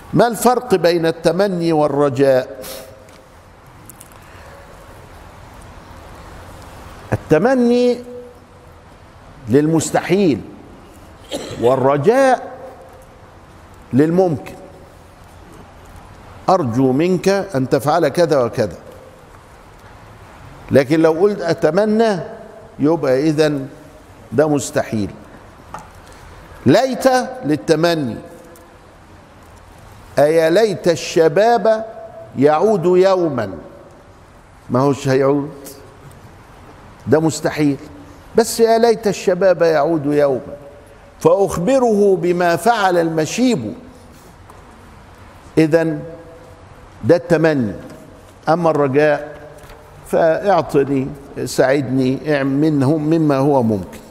ما الفرق بين التمني والرجاء التمني للمستحيل والرجاء للممكن ارجو منك ان تفعل كذا وكذا لكن لو قلت اتمنى يبقى اذا ده مستحيل ليت للتمني أيا ليت الشباب يعود يوما ما هوش هيعود ده مستحيل بس يا ليت الشباب يعود يوما فأخبره بما فعل المشيب إذا ده التمني أما الرجاء فاعطني ساعدني منه مما هو ممكن